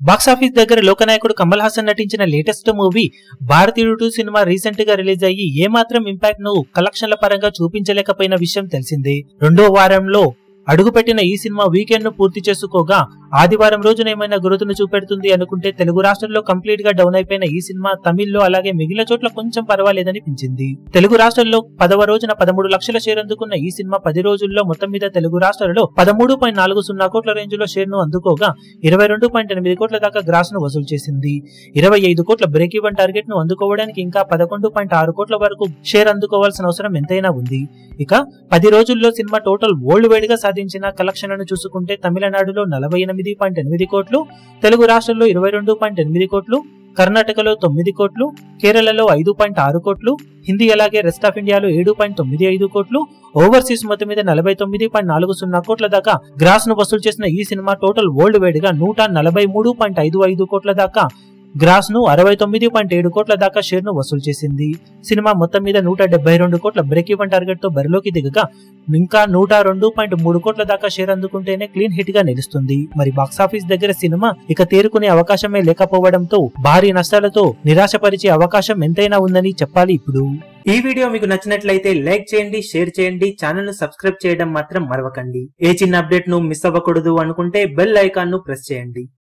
box office దగ్గర లోకనాయకుడు కమల్ హాసన్ నటించిన latest movie Bharateeyudu two సినిమా రీసెంట్ గా రిలీజ్ అయ్యి ఏమాత్రం ఇంపాక్ట్ ను కలెక్షన్ల పరంగా చూపించలేకపోయిన విషయం తెలిసిందే రెండో వారంలో అడుగుపెట్టిన ఈ సినిమా వీకెండ్ ను పూర్తి చేసుకోగా ఆదివారం రోజున ఏమైనా గురుతును చూపెడుతుంది అనుకుంటే తెలుగు రాష్ట్రాల్లో కంప్లీట్ గా డౌన్ అయిపోయిన ఈ సినిమా తమిళ్లో అలాగే మిగిలిన చోట్ల కొంచెం పర్వాలేదనిపించింది తెలుగు రాష్ట్రాల్లో పదవ రోజున పదమూడు లక్షల షేర్ అందుకున్న ఈ సినిమా పది రోజుల్లో మొత్తం మీద తెలుగు రాష్ట్రాలలో పదమూడు పాయింట్ నాలుగు సున్నా కోట్ల రేంజ్ లో షేర్ ను అందుకోగా ఇరవై రెండు పాయింట్ ఎనిమిది కోట్ల దాకా గ్రాస్ ను వసూలు చేసింది ఇరవై ఐదు కోట్ల బ్రేక్ ఈవెన్ టార్గెట్ ను అందుకోవడానికి ఇంకా పదకొండు పాయింట్ ఆరు కోట్ల వరకు షేర్ అందుకోవాల్సిన అవసరం ఎంతైనా ఉంది ఇక పది రోజుల్లో సినిమా టోటల్ వరల్డ్ వైడ్ గా సాధించిన కలెక్షన్లను చూసుకుంటే తమిళనాడులో నలభై ఎనిమిది పాయింట్ ఎనిమిది కోట్లు తెలుగు రాష్ట్రాల్లో ఇరవై రెండు పాయింట్ ఎనిమిది కోట్లు కర్ణాటకలో తొమ్మిది కోట్లు కేరళలో ఐదు పాయింట్ ఆరు కోట్లు హిందీ అలాగే రెస్ట్ ఆఫ్ ఇండియాలో ఏడు పాయింట్ తొమ్మిది ఐదు కోట్లు ఓవర్సీస్ మొత్తం మీద నలభై తొమ్మిది పాయింట్ నాలుగు సున్నా కోట్ల దాకా గ్రాస్ ను వసూలు చేసిన ఈ సినిమా టోటల్ వరల్డ్ వైడ్ గా నూట నలభై మూడు పాయింట్ ఐదు ఐదు కోట్ల దాకా గ్రాస్ ను అరవై తొమ్మిది పాయింట్ ఏడు కోట్ల దాకా షేర్ ను వసూలు చేసింది సినిమా మొత్తం మీద నూట డెబ్బై రెండు కోట్ల బ్రేక్ ఈవెన్ టార్గెట్ తో బరిలోకి దిగగా ఇంకా నూట రెండు పాయింట్ మూడు కోట్ల దాకా షేర్ అందుకుంటేనే క్లీన్ హిట్ గా నిలుస్తుంది మరి బాక్సాఫీస్ దగ్గర సినిమా ఇక తేరుకునే అవకాశమే లేకపోవడంతో భారీ నష్టాలతో నిరాశపరిచే అవకాశం ఎంతైనా ఉందని చెప్పాలి ఇప్పుడు ఈ వీడియో మీకు నచ్చినట్లయితే లైక్ చేయండి షేర్ చేయండి ఛానల్ ను సబ్స్క్రైబ్ చేయడం మాత్రం మరవకండి ఏ చిన్న అప్డేట్ ను మిస్ అవ్వకూడదు అనుకుంటే బెల్ ఐకాన్ ను ప్రెస్ చేయండి